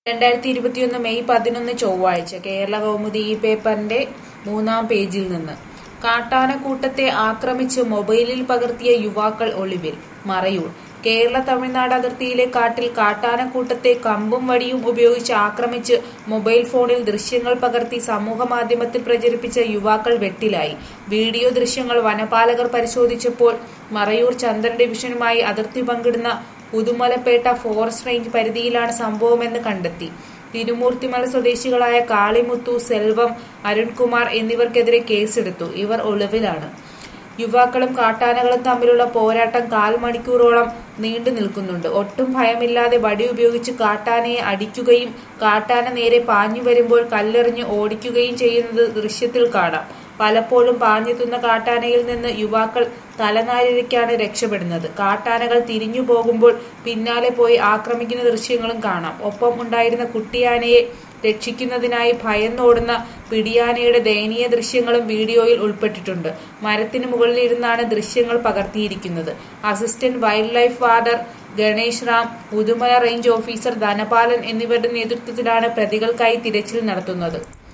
രണ്ടായിരത്തി ഇരുപത്തിയൊന്ന് മെയ് പതിനൊന്ന് ചൊവ്വാഴ്ച കേരള കൗമുദി ഈ പേപ്പറിന്റെ മൂന്നാം പേജിൽ നിന്ന് കാട്ടാനക്കൂട്ടത്തെ ആക്രമിച്ച് മൊബൈലിൽ പകർത്തിയ യുവാക്കൾ ഒളിവിൽ മറയൂർ കേരള തമിഴ്നാട് അതിർത്തിയിലെ കാട്ടിൽ കാട്ടാനക്കൂട്ടത്തെ കമ്പും വടിയും ഉപയോഗിച്ച് ആക്രമിച്ച് മൊബൈൽ ഫോണിൽ ദൃശ്യങ്ങൾ പകർത്തി സമൂഹ മാധ്യമത്തിൽ പ്രചരിപ്പിച്ച യുവാക്കൾ വെട്ടിലായി വീഡിയോ ദൃശ്യങ്ങൾ വനപാലകർ പരിശോധിച്ചപ്പോൾ മറയൂർ ചന്ദ്രൻ ഡിവിഷനുമായി അതിർത്തി പങ്കിടുന്ന ഉദുമലപ്പേട്ട ഫോറസ്റ്റ് റേഞ്ച് പരിധിയിലാണ് സംഭവമെന്ന് കണ്ടെത്തി തിരുമൂർത്തിമല സ്വദേശികളായ കാളിമുത്തു സെൽവം അരുൺകുമാർ എന്നിവർക്കെതിരെ കേസെടുത്തു ഇവർ ഒളിവിലാണ് യുവാക്കളും കാട്ടാനകളും തമ്മിലുള്ള പോരാട്ടം കാൽ മണിക്കൂറോളം നീണ്ടു നിൽക്കുന്നുണ്ട് ഒട്ടും ഭയമില്ലാതെ വടി ഉപയോഗിച്ച് കാട്ടാനയെ അടിക്കുകയും കാട്ടാന നേരെ പാഞ്ഞു വരുമ്പോൾ കല്ലെറിഞ്ഞ് ഓടിക്കുകയും ചെയ്യുന്നത് ദൃശ്യത്തിൽ കാണാം പലപ്പോഴും പാഞ്ഞെത്തുന്ന കാട്ടാനയിൽ നിന്ന് യുവാക്കൾ തലനാരിഴയ്ക്കാണ് രക്ഷപ്പെടുന്നത് കാട്ടാനകൾ തിരിഞ്ഞു പോകുമ്പോൾ പിന്നാലെ പോയി ആക്രമിക്കുന്ന ദൃശ്യങ്ങളും കാണാം ഒപ്പം ഉണ്ടായിരുന്ന കുട്ടിയാനയെ രക്ഷിക്കുന്നതിനായി ഭയന്നോടുന്ന പിടിയാനയുടെ ദയനീയ ദൃശ്യങ്ങളും വീഡിയോയിൽ ഉൾപ്പെട്ടിട്ടുണ്ട് മരത്തിന് മുകളിലിരുന്നാണ് ദൃശ്യങ്ങൾ പകർത്തിയിരിക്കുന്നത് assistant wildlife warder Ganesh Ram Udumalai range officer Dhanapalan എന്നിവരുടെ നേതൃത്വത്തിലാണ് പ്രതികൾക്കായി തിരച്ചിൽ നടത്തുന്നത്